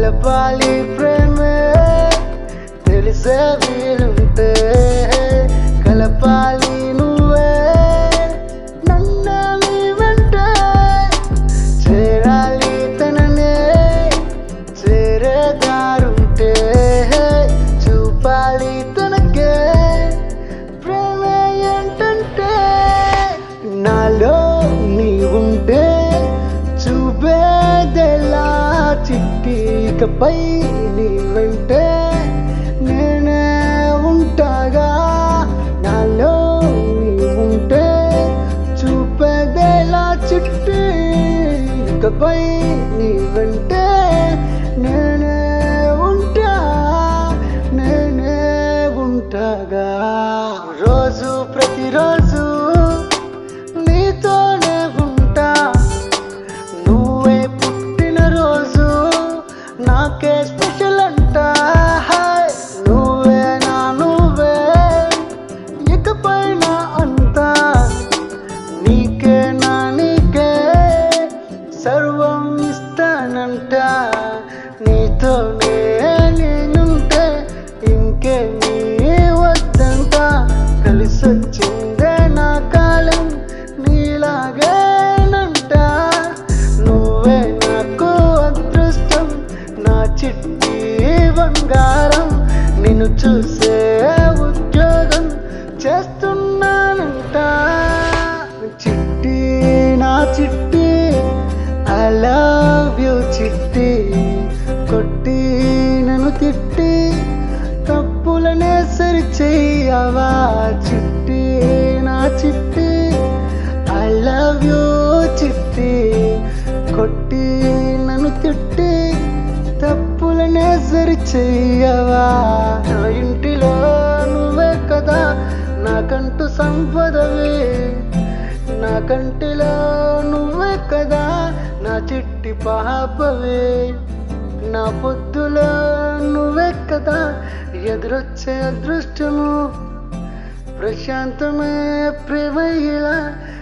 కలపాలి ప్రేమే తెలిసే వీలుంటే కలపాలి నువ్వే నన్ను నీ వెంటే చేరాలి తననే చేరే దారుంటే చూపాలి తనకే ప్రేమ ఏంటంటే నాలో నీ ఉంటే చూపేదెలా చిట్టికపై నీ వెంటే నేనే ఉంటాగా నాలో నీ ఉంటే చూపేదెలా చిట్టి ఇకపై నీ వెంటే నేనే ఉంటా నేనే ఉంటాగా రోజు ప్రతిరోజు నీతోనే ఉంటా నువ్వే పుట్టిన రోజు నాకే స్పెషల్ అంట హాయ్ నువ్వే నా నువ్వే ఇకపై నా అంతా నీకే నా నీకే సర్వం ఇస్తానంట నీతోనే నేనుంటే ఇంకేమీ వద్దంట కలిసొచ్చిందే నా కాలం నీలాగేనంట నువ్వే నాకు అదృష్టం నా చిట్టి బంగారం నిన్ను చూసే ఉద్యోగం చేస్తున్నానంట చిట్టి నా చిట్టి ఐ లవ్ యూ చిట్టి కొట్టి నన్ను తిట్టి తప్పులనే సరి చెయ్యవా చిట్టి నా చిట్టి ఐ లవ్ యూ చిట్టి కొట్టి నన్ను తిట్టి తప్పులనే సరి చెయ్యవా నా ఇంటిలో నువ్వే కదా నాకంటూ సంపదవే నా కంటిలో నువ్వే కదా నా చిట్టి పాపవే నా పొద్దులో నువ్వే కదా ఎదురొచ్చే అదృష్టము ప్రశాంతమే ప్రేమ ఇలా